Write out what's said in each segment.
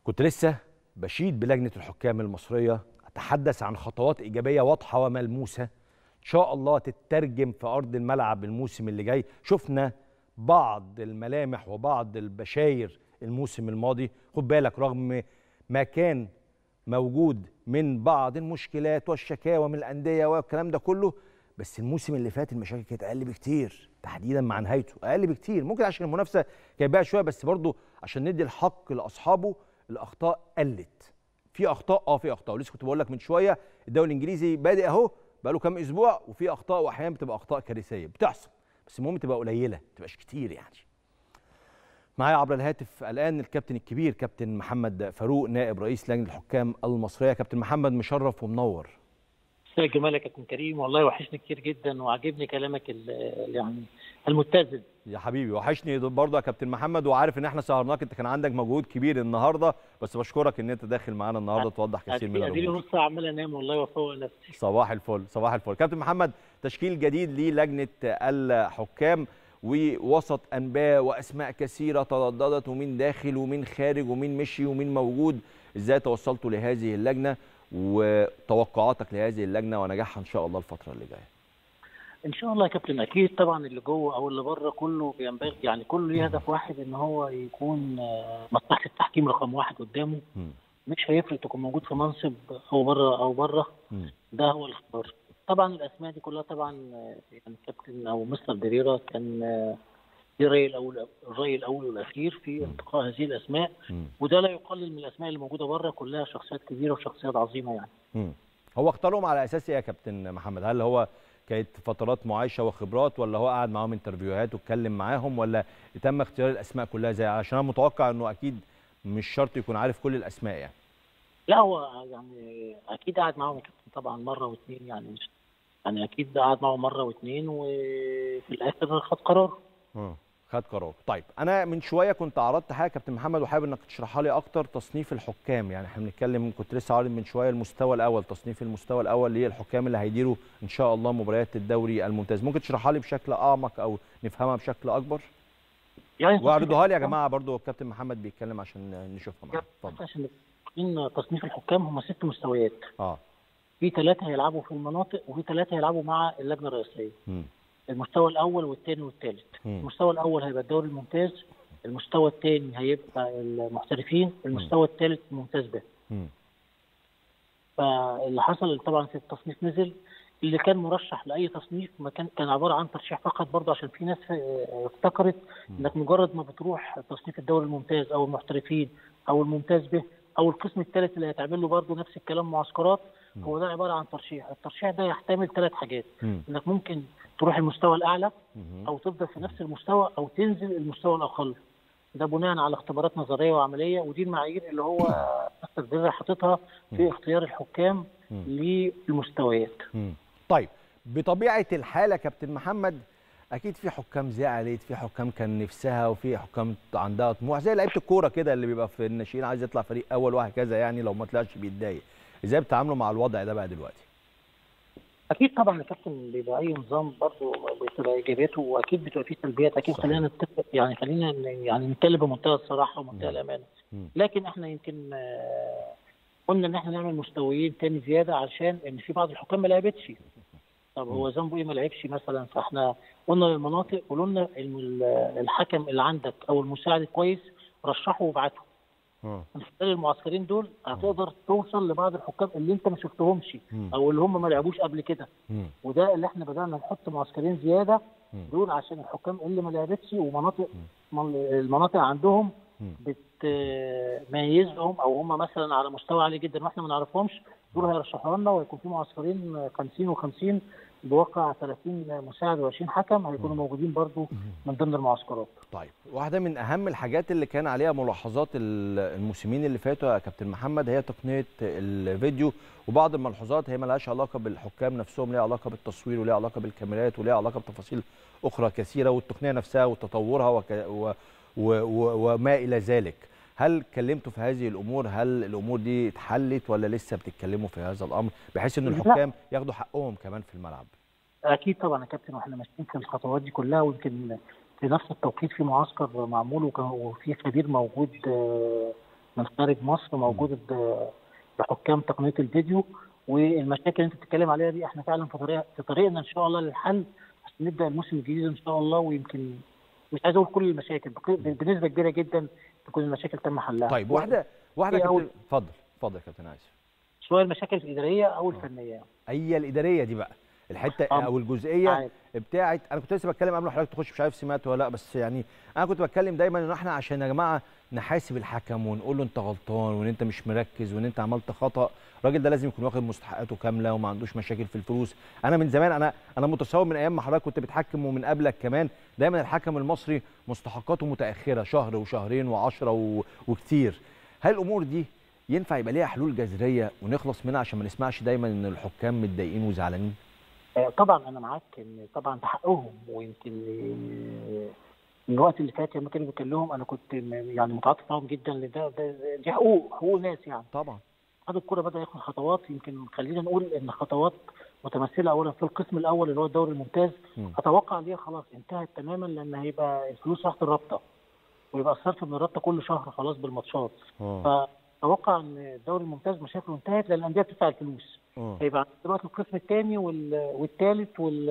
كنت لسه بشيد بلجنة الحكام المصرية أتحدث عن خطوات إيجابية واضحة وملموسة إن شاء الله تترجم في أرض الملعب الموسم اللي جاي شفنا بعض الملامح وبعض البشاير الموسم الماضي خد بالك رغم ما كان موجود من بعض المشكلات والشكاوى من الأندية والكلام ده كله بس الموسم اللي فات المشاكل كانت أقل بكتير تحديدا مع نهايته أقل بكتير ممكن عشان المنافسة كانت بقى شوية بس برضه عشان ندي الحق لأصحابه الاخطاء قلت في اخطاء اه في اخطاء ولسه كنت بقول لك من شويه الدوري الانجليزي بادئ اهو بقى له كام اسبوع وفي اخطاء واحيانا بتبقى اخطاء كارثيه بتحصل بس المهم تبقى قليله ما تبقاش كتير يعني معايا عبر الهاتف الان الكابتن الكبير كابتن محمد فاروق نائب رئيس لجنه الحكام المصريه كابتن محمد مشرف ومنور يا جمال يا كابتن كريم والله وحشني كتير جدا وعجبني كلامك يعني المتزن يا حبيبي وحشني برضه يا كابتن محمد وعارف ان احنا سهرناك انت كان عندك مجهود كبير النهارده بس بشكرك ان انت داخل معانا النهارده توضح كثير من الامور اديني نص ساعه عمال انام والله وافوق نفسي صباح الفل صباح الفل كابتن محمد تشكيل جديد للجنه الحكام ووسط انباء واسماء كثيره ترددت ومين داخل ومين خارج ومين مشي ومين موجود ازاي توصلتوا لهذه اللجنه وتوقعاتك لهذه اللجنه ونجاحها ان شاء الله الفتره اللي جايه ان شاء الله يا كابتن اكيد طبعا اللي جوه او اللي بره كله بينبغي يعني كله ليه هدف واحد ان هو يكون مصلحه التحكيم رقم واحد قدامه م. مش هيفرق تكون موجود في منصب او بره او بره ده هو الاختيار طبعا الاسماء دي كلها طبعا يعني كابتن او مستر بريرا كان دي الراي الاول الراي الاول والاخير في انتقاء هذه الاسماء م. وده لا يقلل من الاسماء اللي موجوده بره كلها شخصيات كبيره وشخصيات عظيمه يعني م. هو اختارهم على اساس ايه يا كابتن محمد هل هو كانت فترات معايشه وخبرات ولا هو قعد معاهم انترفيوهات واتكلم معاهم ولا تم اختيار الاسماء كلها زي عشان انا متوقع انه اكيد مش شرط يكون عارف كل الاسماء يعني لا هو يعني اكيد قعد معاهم كابتن طبعا مره واثنين يعني مش يعني اكيد قعد معاهم مره واثنين وفي الاخر خد قرار اه خد قرار طيب انا من شويه كنت عرضت حاجه كابتن محمد وحابب انك تشرحها لي اكتر تصنيف الحكام يعني احنا بنتكلم كنت لسه عارض من شويه المستوى الاول تصنيف المستوى الاول للحكام اللي هيديروا ان شاء الله مباريات الدوري الممتاز ممكن تشرحها لي بشكل اعمق او نفهمها بشكل اكبر يعني واعرضوها لي يا جماعه برضو الكابتن محمد بيتكلم عشان نشوفها معاك اتفضل عشان تصنيف الحكام هم ست مستويات اه في ثلاثه هيلعبوا في المناطق وفي ثلاثه هيلعبوا مع اللجنه الرئيسيه م. المستوى الاول والثاني والثالث المستوى الاول هيبقى الدوري الممتاز المستوى الثاني هيبقى المحترفين المستوى الثالث الممتاز به فاللي حصل طبعا في التصنيف نزل اللي كان مرشح لاي تصنيف ما كان كان عباره عن ترشيح فقط برضه عشان في ناس افتكرت انك مجرد ما بتروح تصنيف الدوري الممتاز او المحترفين او الممتاز به او القسم الثالث اللي هيتعمل له برضه نفس الكلام معسكرات هو ده عباره عن ترشيح الترشيح ده يحتمل ثلاث حاجات م. انك ممكن تروح المستوى الاعلى مهم. او تفضل في نفس المستوى او تنزل المستوى الاقل ده بناء على اختبارات نظريه وعمليه ودي المعايير اللي هو مستر فيرا حاططها في اختيار الحكام مم. للمستويات مم. طيب بطبيعه الحال يا كابتن محمد اكيد في حكام زعلت في حكام كان نفسها وفي حكام عندها طموح زي لعيبه الكوره كده اللي بيبقى في الناشئين عايز يطلع فريق اول وهكذا يعني لو ما طلعش بيتضايق ازاي بتتعاملوا مع الوضع ده بقى دلوقتي اكيد طبعا يا كابتن بيبقى اي نظام برضه بتبقى ايجابياته واكيد بتبقى فيه سلبيات اكيد صحيح. خلينا نتفق يعني خلينا ن- يعني نتكلم بمنتهى الصراحه ومنتهى مم. الامانه مم. لكن احنا يمكن آه، قلنا ان احنا نعمل مستويين تاني زياده عشان ان في بعض الحكام ما لعبتش طب هو ذنبه ايه ما لعبش مثلا فاحنا قلنا للمناطق قولوا لنا الم- ال- الحكم اللي عندك او المساعد كويس رشحه وابعته اه من خلال المعسكرين دول هتقدر توصل لبعض الحكام اللي انت ما شفتهمش مم. او اللي هم ما لعبوش قبل كده مم. وده اللي احنا بدانا نحط معسكرين زياده مم. دول عشان الحكام اللي ما لعبتش ومناطق من- المناطق عندهم مم. بتميزهم او هم مثلا على مستوى عالي جدا واحنا ما نعرفهمش دول هيرشحوا لنا وهيكون في معسكرين 50 و50 بواقع 30 مساعد و20 حكم هيكونوا موجودين برضو من ضمن المعسكرات طيب واحده من اهم الحاجات اللي كان عليها ملاحظات ال- الموسمين اللي فاتوا يا كابتن محمد هي تقنيه الفيديو وبعض الملحوظات هي ملهاش علاقه بالحكام نفسهم ليها علاقه بالتصوير وليها علاقه بالكاميرات وليها علاقه بتفاصيل اخرى كثيره والتقنيه نفسها وتطورها وك... و... و... و... وما الى ذلك هل اتكلمتوا في هذه الامور هل الامور دي اتحلت ولا لسه بتتكلموا في هذا الامر بحيث ان لا. الحكام ياخدوا حقهم كمان في الملعب اكيد طبعا يا كابتن واحنا ماشيين في الخطوات دي كلها ويمكن في نفس التوقيت في معسكر معمول وكان- وفي خبير موجود آه، من خارج مصر موجوده ب- بحكام تقنيه الفيديو والمشاكل اللي انت بتتكلم عليها دي احنا فعلا في طريق في طريقنا ان شاء الله للحل عشان نبدا الموسم الجديد ان شاء الله ويمكن مش عايز اقول كل المشاكل بق- بنسبه كبيره جدا تكون المشاكل تم حلها طيب واحده واحده هي يا أول- كابتن اتفضل اتفضل يا كابتن عايز سواء المشاكل الاداريه او الفنيه هي الاداريه دي بقى الحته آه. او الجزئيه عارف. بتاعت انا كنت لسه بتكلم قبل ما حضرتك تخش مش عارف سمعت ولا لا بس يعني انا كنت بتكلم دايما ان احنا عشان يا جماعه نحاسب الحكم ونقول له انت غلطان وان انت مش مركز وان انت عملت خطا الراجل ده لازم يكون واخد مستحقاته كامله وما عندوش مشاكل في الفلوس انا من زمان انا انا متصور من ايام ما حضرتك كنت بتحكم ومن قبلك كمان دايما الحكم المصري مستحقاته متاخره شهر وشهرين وعشرة و... وكتير هل الامور دي ينفع يبقى ليها حلول جذريه ونخلص منها عشان ما نسمعش دايما ان الحكام متضايقين وزعلانين آه، طبعا انا معاك ان طبعا ده حقهم ويمكن آه، من الوقت اللي فات لما كانوا بيكلمهم انا كنت م- يعني متعاطف معاهم جدا لان ده ده- دي حقوق حقوق ناس يعني طبعا اتحاد الكوره بدا ياخد خطوات يمكن خلينا نقول ان خطوات متمثله اولا في القسم الاول اللي هو الدوري الممتاز مم. اتوقع ان هي خلاص انتهت تماما لان هيبقى الفلوس راحت الرابطه ويبقى الصرف من الرابطه كل شهر خلاص بالماتشات اه فاتوقع ان الدوري الممتاز مشاكله انتهت لان الانديه بتدفع الفلوس اه هيبقى دلوقتي القسم الثاني والثالث وال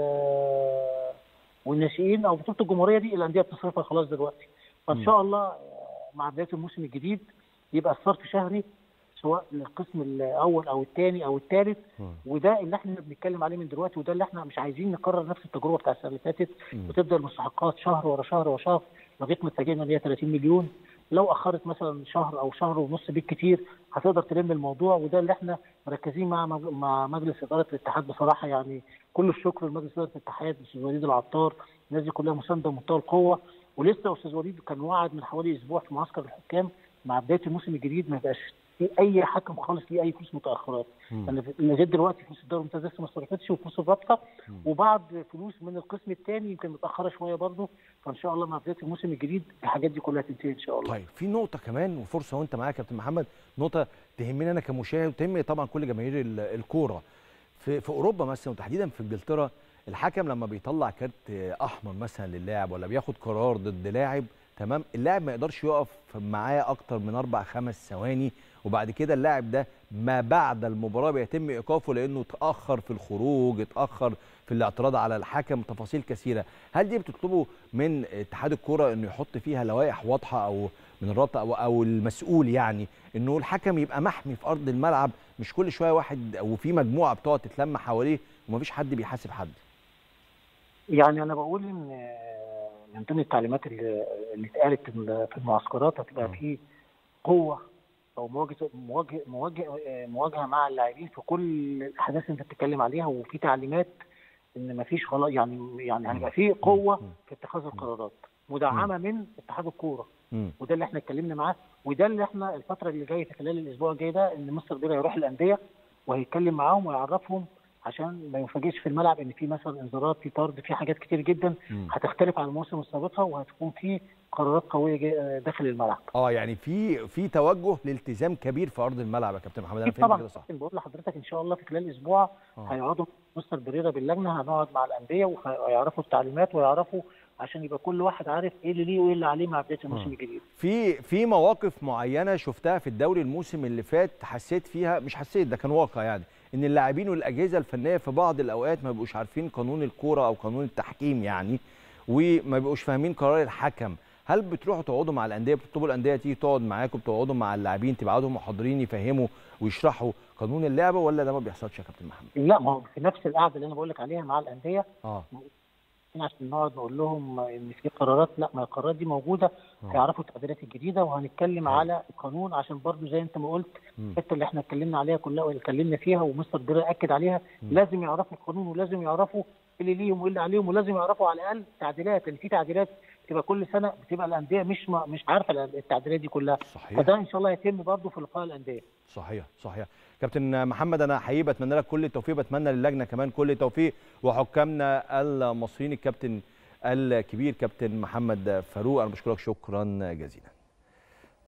والناشئين او بطوله الجمهوريه دي الانديه بتصرفها خلاص دلوقتي فان شاء الله آه، مع بدايه الموسم الجديد يبقى الصرف شهري سواء للقسم الاول او الثاني او الثالث مم. وده اللي احنا بنتكلم عليه من دلوقتي وده اللي احنا مش عايزين نكرر نفس التجربه بتاع السنه اللي فاتت مم. وتبدا المستحقات شهر ورا شهر ورا شهر لغايه ما اتفاجئنا ان هي 30 مليون لو اخرت مثلا شهر او شهر ونص بالكتير هتقدر تلم الموضوع وده اللي احنا مركزين مع مج- مع مجلس اداره الاتحاد بصراحه يعني كل الشكر لمجلس اداره الاتحاد الاستاذ وليد العطار الناس دي كلها مسانده بمنتهى القوه ولسه استاذ وليد كان وعد من حوالي اسبوع في معسكر الحكام مع بدايه الموسم الجديد ما يبقاش في اي حكم خالص ليه اي فلوس متاخرات مم. لان لغايه دلوقتي فلوس الدوري الممتاز لسه ما صرفتش وفلوس الرابطه وبعض فلوس من القسم الثاني يمكن متاخره شويه برضه فان شاء الله مع بدايه الموسم الجديد الحاجات دي كلها تنتهي ان شاء الله طيب في نقطة كمان وفرصة وأنت معاك يا كابتن محمد نقطة تهمني أنا كمشاهد وتهم طبعا كل جماهير ال- الكورة في في أوروبا مثلا وتحديدا في إنجلترا الحكم لما بيطلع كارت أحمر مثلا للاعب ولا بياخد قرار ضد لاعب تمام اللاعب ما يقدرش يقف معاه أكتر من أربع خمس ثواني وبعد كده اللاعب ده ما بعد المباراة بيتم إيقافه لأنه اتأخر في الخروج اتأخر في الاعتراض على الحكم تفاصيل كثيرة هل دي بتطلبوا من اتحاد الكرة انه يحط فيها لوائح واضحة او من الرابطة او او المسؤول يعني انه الحكم يبقى محمي في ارض الملعب مش كل شوية واحد او في مجموعة بتقعد تتلم حواليه ومفيش حد بيحاسب حد يعني انا بقول ان من ضمن التعليمات اللي اللي اتقالت في في المعسكرات هتبقى م. في قوه او مواجهه مواجهه مواجهه مواجهه مع اللاعبين في كل الاحداث اللي انت بتتكلم عليها وفي تعليمات ان ما فيش خلاص يعني يعني هيبقى في قوه م. في اتخاذ القرارات مدعمه من اتحاد الكوره مم. وده اللي احنا اتكلمنا معاه وده اللي احنا الفتره اللي جايه في خلال الاسبوع الجاي ده ان مستر بيرا يروح الانديه وهيتكلم معاهم ويعرفهم عشان ما ينفجئش في الملعب ان في مثلا انذارات في طرد في حاجات كتير جدا مم. هتختلف عن الموسم السابقه وهتكون في قرارات قويه جا- داخل الملعب. اه يعني في في توجه لالتزام كبير في ارض الملعب يا كابتن محمد انا أكيد فهمت طبعا كده صح لكن بقول لحضرتك ان شاء الله في خلال اسبوع آه. هيقعدوا مستر بريرا باللجنه هنقعد مع الانديه وهيعرفوا التعليمات ويعرفوا عشان يبقى كل واحد عارف ايه اللي ليه وايه اللي عليه مع بدايه الموسم آه. الجديد. في في مواقف معينه شفتها في الدوري الموسم اللي فات حسيت فيها مش حسيت ده كان واقع يعني ان اللاعبين والاجهزه الفنيه في بعض الاوقات ما بيبقوش عارفين قانون الكوره او قانون التحكيم يعني وما بيبقوش فاهمين قرار الحكم هل بتروحوا تقعدوا مع الانديه بتطلبوا الانديه تيجي تقعد معاكم بتقعدوا مع اللاعبين تبعتوا محاضرين يفهموا ويشرحوا قانون اللعبه ولا ده ما بيحصلش يا كابتن محمد لا ما هو في نفس القعده اللي انا بقول لك عليها مع الانديه اه عشان نقعد نقول لهم ان في قرارات لا ما القرارات دي موجوده آه. هيعرفوا التعديلات الجديده وهنتكلم آه. على القانون عشان برضو زي انت ما قلت مم. الحته اللي احنا اتكلمنا عليها كلها واللي اتكلمنا فيها ومستر بيرا اكد عليها مم. لازم يعرفوا القانون ولازم يعرفوا إيه اللي ليهم وايه اللي عليهم ولازم يعرفوا على الاقل تعديلات لان في تعديلات بتبقى كل سنه بتبقى الانديه مش ما مش عارفه التعديلات دي كلها صحيح فده ان شاء الله يتم برضو في لقاء الانديه صحيح صحيح كابتن محمد انا حقيقي بتمنى لك كل التوفيق بتمنى للجنه كمان كل التوفيق وحكامنا المصريين الكابتن الكبير كابتن محمد فاروق انا بشكرك شكرا جزيلا